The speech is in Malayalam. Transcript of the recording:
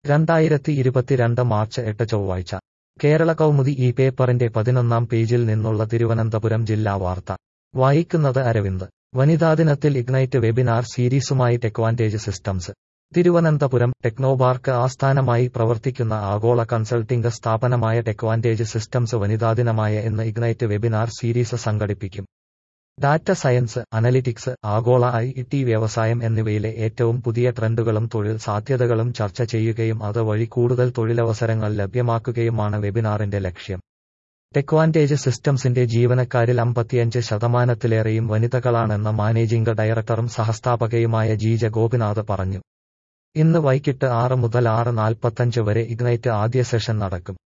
രണ്ടായിരത്തി ഇരുപത്തിരണ്ട് മാർച്ച് എട്ട് ചൊവ്വാഴ്ച കേരള കൗമുദി ഈ പേപ്പറിന്റെ പതിനൊന്നാം പേജിൽ നിന്നുള്ള തിരുവനന്തപുരം ജില്ലാ വാർത്ത വായിക്കുന്നത് അരവിന്ദ് വനിതാ ദിനത്തിൽ ഇഗ്നൈറ്റ് വെബിനാർ സീരീസുമായി ടെക്വാന്റേജ് സിസ്റ്റംസ് തിരുവനന്തപുരം ടെക്നോപാർക്ക് ആസ്ഥാനമായി പ്രവർത്തിക്കുന്ന ആഗോള കൺസൾട്ടിംഗ് സ്ഥാപനമായ ടെക്വാന്റേജ് സിസ്റ്റംസ് വനിതാദിനമായ ഇന്ന് ഇഗ്നൈറ്റ് വെബിനാർ സീരീസ് സംഘടിപ്പിക്കും ഡാറ്റ സയൻസ് അനലിറ്റിക്സ് ആഗോള ഐ ടി വ്യവസായം എന്നിവയിലെ ഏറ്റവും പുതിയ ട്രെൻഡുകളും തൊഴിൽ സാധ്യതകളും ചർച്ച ചെയ്യുകയും അത് വഴി കൂടുതൽ തൊഴിലവസരങ്ങൾ ലഭ്യമാക്കുകയുമാണ് വെബിനാറിന്റെ ലക്ഷ്യം ടെക്വാന്റേജ് സിസ്റ്റംസിന്റെ ജീവനക്കാരിൽ അമ്പത്തിയഞ്ച് ശതമാനത്തിലേറെയും വനിതകളാണെന്ന് മാനേജിംഗ് ഡയറക്ടറും സഹസ്ഥാപകയുമായ ജീജ ഗോപിനാഥ് പറഞ്ഞു ഇന്ന് വൈകിട്ട് ആറ് മുതൽ ആറ് നാൽപ്പത്തഞ്ച് വരെ ഇഗ്നൈറ്റ് ആദ്യ സെഷൻ നടക്കും